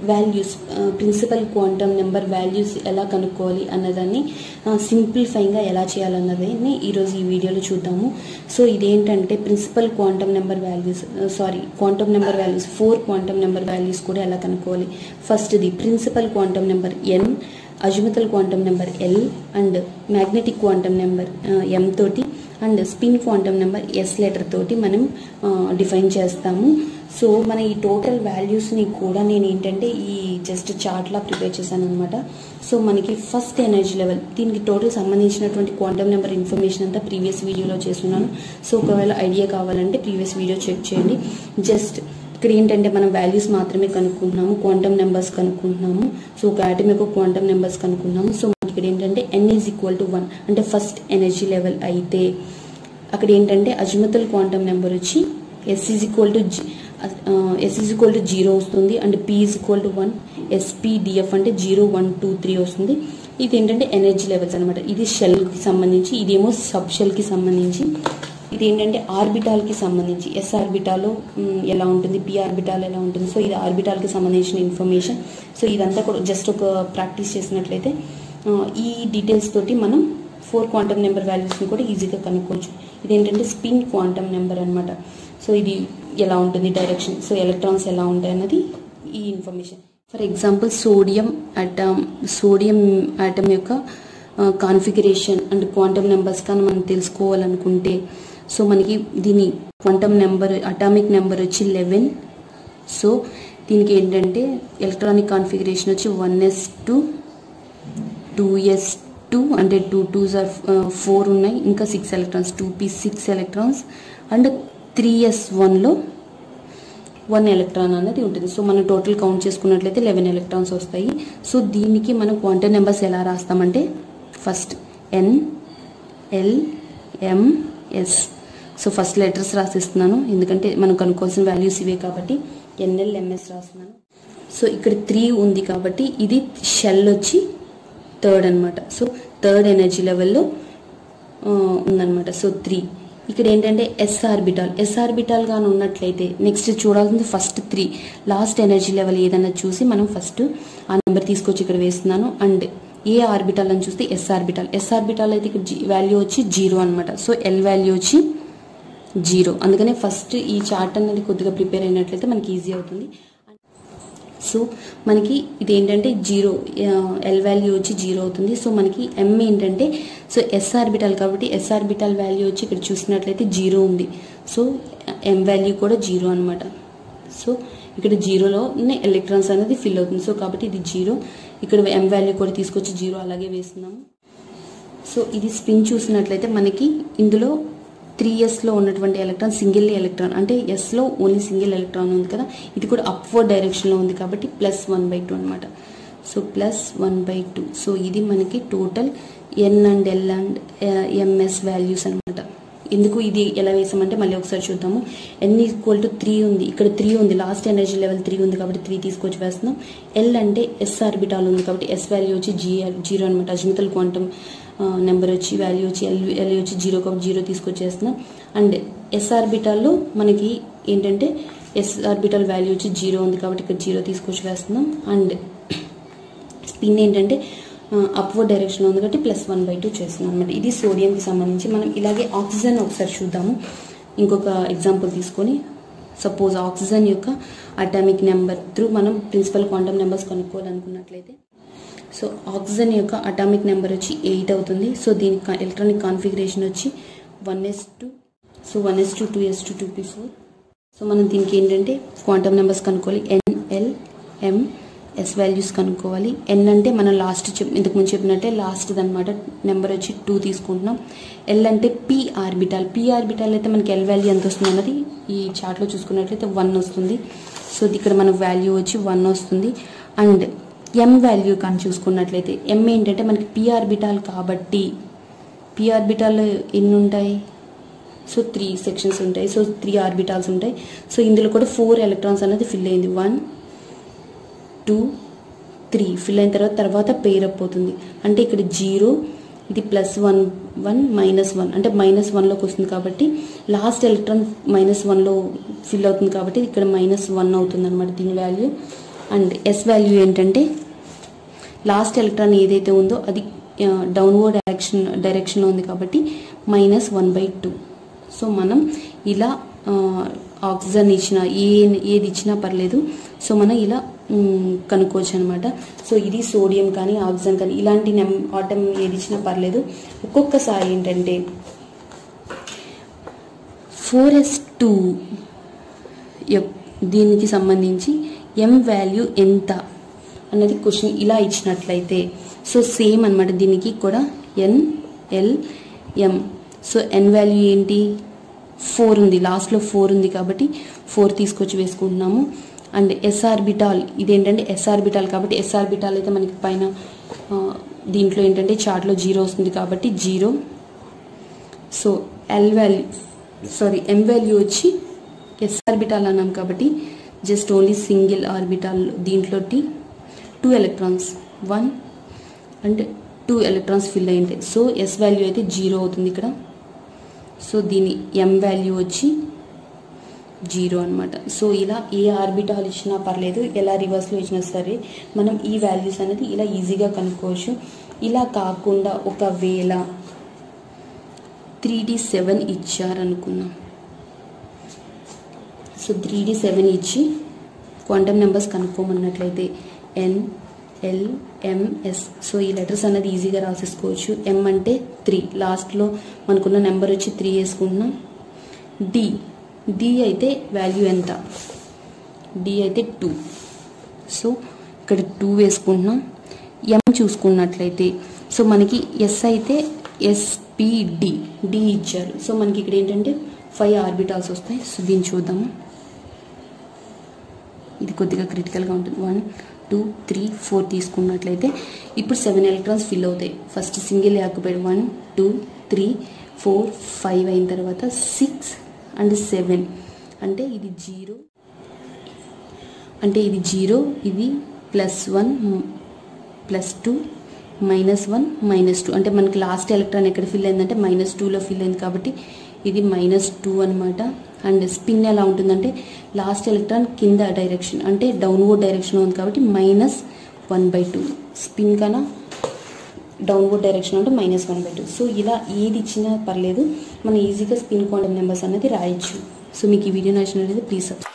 values principal quantum number values ఎలా కనుక్కోవాలి అన్నదాన్ని సింప్లిఫైంగ్గా ఎలా చేయాలన్నదాన్ని ఈరోజు ఈ వీడియోలో చూద్దాము సో ఇదేంటంటే principal quantum number values sorry quantum number values four quantum number values కూడా ఎలా కనుక్కోవాలి ఫస్ట్ది principal quantum number n azimuthal quantum number l and magnetic quantum number m తోటి and spin quantum number s letter తోటి మనం define చేస్తాము so మన ఈ టోటల్ వాల్యూస్ని కూడా నేను ఏంటంటే ఈ జస్ట్ చార్ట్లా ప్రిపేర్ చేశాను అనమాట సో మనకి ఫస్ట్ ఎనర్జీ లెవెల్ దీనికి టోటల్ సంబంధించినటువంటి క్వాంటమ్ నెంబర్ ఇన్ఫర్మేషన్ అంతా ప్రీవియస్ వీడియోలో చేస్తున్నాను సో ఒకవేళ ఐడియా కావాలంటే ప్రీవియస్ వీడియో చెక్ చేయండి జస్ట్ ఇక్కడ ఏంటంటే మనం వాల్యూస్ మాత్రమే కనుక్కుంటున్నాము క్వాంటమ్ నెంబర్స్ కనుక్కుంటున్నాము సో ఒక ఆటమ్ యొక్క క్వాంటమ్ నెంబర్స్ కనుక్కుంటున్నాము సో మనకి ఇక్కడ ఏంటంటే n is equal to one అంటే ఫస్ట్ ఎనర్జీ లెవెల్ అయితే అక్కడ ఏంటంటే అజ్మతల్ క్వాంటమ్ నెంబర్ వచ్చి s is equal to s is equal to zero వస్తుంది and p is equal to one s p d f అంటే జీరో వన్ టూ త్రీ వస్తుంది ఇది ఏంటంటే ఎనర్జీ లెవెల్స్ అనమాట ఇది షెల్కి సంబంధించి ఇదేమో సబ్ షెల్కి సంబంధించి ఇది ఏంటంటే ఆర్బిటాల్కి సంబంధించి ఎస్ ఆర్బిటాలో ఎలా ఉంటుంది పి ఆర్బిటాల్ ఎలా ఉంటుంది సో ఇది ఆర్బిటాల్కి సంబంధించిన ఇన్ఫర్మేషన్ సో ఇదంతా కూడా జస్ట్ ఒక ప్రాక్టీస్ చేసినట్లయితే ఈ డీటెయిల్స్ తోటి మనం ఫోర్ క్వాంటమ్ నెంబర్ వాల్యూస్ని కూడా ఈజీగా కనుక్కోవచ్చు ఇదేంటంటే స్పిన్ క్వాంటమ్ నెంబర్ అనమాట సో ఇది ఎలా ఉంటుంది డైరెక్షన్ సో ఎలక్ట్రాన్స్ ఎలా ఉంటాయి అన్నది ఈ information for example sodium atom sodium atom యొక్క కాన్ఫిగరేషన్ అండ్ క్వాంటమ్ నెంబర్స్ కానీ మనం తెలుసుకోవాలనుకుంటే సో మనకి దీని క్వాంటమ్ నెంబర్ అటామిక్ నెంబర్ వచ్చి లెవెన్ సో దీనికి ఏంటంటే ఎలక్ట్రానిక్ కాన్ఫిగరేషన్ వచ్చి one s two two s two అంటే టూ టూస్ ఆర్ ఫోర్ ఉన్నాయి ఇంకా six electrons two p six electrons and three s వన్లో వన్ ఎలక్ట్రాన్ అనేది ఉంటుంది సో మనం టోటల్ కౌంట్ చేసుకున్నట్లయితే లెవెన్ ఎలక్ట్రాన్స్ వస్తాయి సో దీనికి మనం క్వాంటమ్ నెంబర్స్ ఎలా రాస్తామంటే first n l m s so first letters రాసిస్తున్నాను ఎందుకంటే మనం కనుక్కోవాల్సిన వాల్యూస్ ఇవే కాబట్టి ఎన్ఎల్ ఎంఎస్ రాస్తున్నాను సో ఇక్కడ త్రీ ఉంది కాబట్టి ఇది షెల్ వచ్చి థర్డ్ అనమాట సో థర్డ్ ఎనర్జీ లెవెల్లో ఉందన్నమాట సో త్రీ ఇక్కడ ఏంటంటే ఎస్ ఆర్బిటాల్ ఎస్ ఆర్బిటాల్ గాను ఉన్నట్లయితే నెక్స్ట్ చూడాల్సింది first three last energy level ఏదన్నా చూసి మనం ఫస్ట్ ఆ నెంబర్ తీసుకొచ్చి ఇక్కడ వేస్తున్నాను అండ్ ఏ ఆర్బిటాల్ అని చూస్తే ఎస్ ఆర్బిటాల్ ఎస్ ఆర్బిటాల్ అయితే ఇక్కడ వాల్యూ వచ్చి జీరో అనమాట సో ఎల్ వాల్యూ వచ్చి జీరో అందుకనే ఫస్ట్ ఈ చార్ట్ అనేది కొద్దిగా ప్రిపేర్ అయినట్లయితే మనకి ఈజీ అవుతుంది సో మనకి ఇది ఏంటంటే జీరో ఎల్ వాల్యూ వచ్చి జీరో అవుతుంది సో మనకి ఎం ఏంటంటే సో ఎస్ ఆర్బిటాల్ కాబట్టి ఎస్ ఆర్బిటాల్ వాల్యూ వచ్చి ఇక్కడ చూసినట్లయితే జీరో ఉంది సో ఎం వాల్యూ కూడా జీరో అనమాట సో ఇక్కడ జీరోలో ఎలక్ట్రాన్స్ అనేది ఫిల్ అవుతుంది సో కాబట్టి ఇది జీరో ఇక్కడ ఎం వాల్యూ కూడా తీసుకొచ్చి జీరో అలాగే వేస్తున్నాము సో ఇది స్పిన్ చూసినట్లయితే మనకి ఇందులో త్రీ ఎస్లో ఉన్నటువంటి ఎలక్ట్రాన్ సింగిల్ ఎలక్ట్రాన్ అంటే ఎస్లో ఓన్లీ సింగిల్ ఎలక్ట్రాన్ ఉంది కదా ఇది కూడా అప్వర్డ్ డైరెక్షన్లో ఉంది కాబట్టి ప్లస్ వన్ బై టూ అనమాట so plus one by two so ఇది మనకి total n and l and m s values అనమాట ఎందుకు ఇది ఎలా వేసామంటే మళ్ళీ ఒకసారి చూద్దాము ఎన్ ఈక్వల్ టు త్రీ ఉంది ఇక్కడ త్రీ ఉంది లాస్ట్ ఎనర్జీ లెవెల్ త్రీ ఉంది కాబట్టి త్రీ తీసుకొచ్చి వేస్తున్నాం ఎల్ అంటే ఎస్ ఆర్బిటాల్ ఉంది కాబట్టి ఎస్ వాల్యూ వచ్చి జీ జీరో అనమాట అజ్మితల్ క్వాంటమ్ నెంబర్ వచ్చి వాల్యూ వచ్చి ఎల్ ఎల్ వచ్చి జీరో కాబట్టి జీరో తీసుకొచ్చేస్తున్నాం అండ్ ఎస్ ఆర్బిటాల్లో మనకి ఏంటంటే ఎస్ ఆర్బిటాల్ వాల్యూ వచ్చి జీరో ఉంది కాబట్టి ఇక్కడ జీరో తీసుకొచ్చి వేస్తున్నాం అండ్ స్పిన్ ఏంటంటే అప్వర్డ్ డైరెక్షన్లో ఉంది కాబట్టి ప్లస్ వన్ బై టూ చేస్తున్నాం అనమాట ఇది సోడియంకి సంబంధించి మనం ఇలాగే ఆక్సిజన్ ఒకసారి చూద్దాము ఇంకొక ఎగ్జాంపుల్ తీసుకొని సపోజ్ ఆక్సిజన్ యొక్క అటామిక్ నెంబర్ త్రూ మనం ప్రిన్సిపల్ క్వాంటమ్ నెంబర్స్ కనుక్కోవాలనుకున్నట్లయితే సో ఆక్సిజన్ యొక్క అటామిక్ నెంబర్ వచ్చి ఎయిట్ అవుతుంది సో దీని ఎలక్ట్రానిక్ కాన్ఫిగరేషన్ వచ్చి one s two so one s two two s two two p four so మనం దీనికి ఏంటంటే క్వాంటమ్ నెంబర్స్ కనుక్కోవాలి ఎన్ఎల్ ఎం ఎస్ వాల్యూస్ కనుక్కోవాలి ఎన్ అంటే మనం లాస్ట్ చెప్ ఇంతకు ముందు చెప్పినట్టే లాస్ట్ అనమాట నెంబర్ వచ్చి టూ తీసుకుంటున్నాం ఎల్ అంటే పి ఆర్బిటాల్ పి ఆర్బిటాల్ అయితే మనకి ఎల్ వాల్యూ ఎంత వస్తుంది అన్నది ఈ చార్ట్లో చూసుకున్నట్లయితే వన్ వస్తుంది సో ఇక్కడ మన వాల్యూ వచ్చి వన్ వస్తుంది అండ్ ఎం వాల్యూ కానీ చూసుకున్నట్లయితే ఎం ఏంటంటే మనకి పి ఆర్బిటాల్ కాబట్టి పి ఆర్బిటాల్ ఎన్ని ఉంటాయి సో త్రీ సెక్షన్స్ ఉంటాయి సో త్రీ ఆర్బిటాల్స్ ఉంటాయి సో ఇందులో కూడా ఫోర్ ఎలక్ట్రాన్స్ అనేది ఫిల్ అయింది వన్ టూ త్రీ ఫిల్ అయిన తర్వాత తర్వాత పేర్ అప్ అవుతుంది అంటే ఇక్కడ జీరో ఇది plus one one minus one అంటే మైనస్ వన్లోకి వస్తుంది కాబట్టి లాస్ట్ ఎలక్ట్రాన్ మైనస్ వన్లో ఫిల్ అవుతుంది కాబట్టి ఇక్కడ మైనస్ వన్ అవుతుంది అనమాట దీని వాల్యూ అండ్ ఎస్ వాల్యూ ఏంటంటే లాస్ట్ ఎలక్ట్రాన్ ఏదైతే ఉందో అది డౌన్వర్డ్ డైరెక్షన్ డైరెక్షన్లో ఉంది కాబట్టి minus one by two so మనం ఇలా ఆక్సిజన్ ఇచ్చిన ఏ ఏది ఇచ్చినా పర్లేదు సో మనం ఇలా మ్, కనుక్కోవచ్చు అనమాట సో ఇది సోడియం కానీ ఆక్సిజన్ కానీ ఇలాంటి నెం ఆటం ఏది ఇచ్చినా పర్లేదు ఒక్కొక్కసారి ఏంటంటే ఫోర్ ఎస్ టూ దీనికి సంబంధించి ఎం వాల్యూ ఎంత అన్నది క్వశ్చన్ ఇలా ఇచ్చినట్లయితే సో సేమ్ అన్నమాట దీనికి కూడా n l m so n value ఏంటి ఫోర్ ఉంది లాస్ట్లో ఫోర్ ఉంది కాబట్టి ఫోర్ తీసుకొచ్చి వేసుకుంటున్నాము అండ్ ఎస్ఆర్బిటాల్ ఇదేంటంటే ఎస్ఆర్బిటాల్ కాబట్టి ఎస్ఆర్బిటాల్ అయితే మనకి పైన ఆ, దీంట్లో ఏంటంటే చార్ట్లో జీరో వస్తుంది కాబట్టి zero so l value sorry m value వచ్చి ఎస్ ఆర్బిటాల్ అన్నాం కాబట్టి జస్ట్ ఓన్లీ సింగిల్ ఆర్బిటాల్ దీంట్లో two electrons one and two electrons fill అయి ఉంటాయి సో ఎస్ వాల్యూ అయితే జీరో అవుతుంది ఇక్కడ సో దీని ఎం వాల్యూ వచ్చి జీరో అనమాట సో ఇలా ఏ ఆర్బిటాల్ ఇచ్చినా పర్లేదు ఎలా రివర్స్లో ఇచ్చినా సరే మనం ఈ వాల్యూస్ అనేది ఇలా ఈజీగా కనుక్కోవచ్చు ఇలా కాకుండా ఒకవేళ త్రీ డి సెవెన్ ఇచ్చారనుకున్నాం సో త్రీ డి సెవెన్ ఇచ్చి క్వాంటమ్ నెంబర్స్ కనుక్కోమన్నట్లయితే ఎన్ ఎల్ ఎంఎస్ సో ఈ లెటర్స్ అనేది ఈజీగా రాసేసుకోవచ్చు ఎం అంటే త్రీ లాస్ట్లో మనకున్న నెంబర్ వచ్చి త్రీ వేసుకుంటున్నాం డి డి అయితే వాల్యూ ఎంత డి అయితే టూ సో ఇక్కడ టూ వేసుకుంటున్నాం ఎం చూసుకున్నట్లయితే సో మనకి ఎస్ అయితే ఎస్పిడి డి ఇచ్చారు సో మనకి ఇక్కడ ఏంటంటే ఫైవ్ ఆర్బిటాల్స్ వస్తాయి సో దీన్ని చూద్దాము ఇది కొద్దిగా క్రిటికల్గా ఉంటుంది వన్ టూ త్రీ ఫోర్ తీసుకున్నట్లయితే ఇప్పుడు సెవెన్ ఎలక్ట్రాన్స్ ఫిల్ అవుతాయి first single occupied one two three four five అయిన తర్వాత సిక్స్ అండ్ సెవెన్ అంటే ఇది జీరో అంటే ఇది జీరో ఇది plus one plus two minus one minus two అంటే మనకి లాస్ట్ ఎలక్ట్రాన్ ఎక్కడ ఫిల్ అయిందంటే మైనస్ టూలో ఫిల్ అయింది కాబట్టి ఇది మైనస్ టూ అనమాట అండ్ స్పిన్ ఎలా ఉంటుందంటే లాస్ట్ ఎలక్ట్రాన్ కింద డైరెక్షన్ అంటే డౌన్వర్డ్ డైరెక్షన్ ఉంది కాబట్టి minus one by two spin కన్నా డౌన్వర్డ్ డైరెక్షన్ అంటే minus one by two so ఇలా ఏది ఇచ్చినా పర్లేదు మనం ఈజీగా స్పిన్ క్వాంటమ్ నెంబర్స్ అనేది రాయొచ్చు సో మీకు ఈ వీడియో నచ్చినట్లయితే ప్లీజ్ సబ్స్క్రైబ్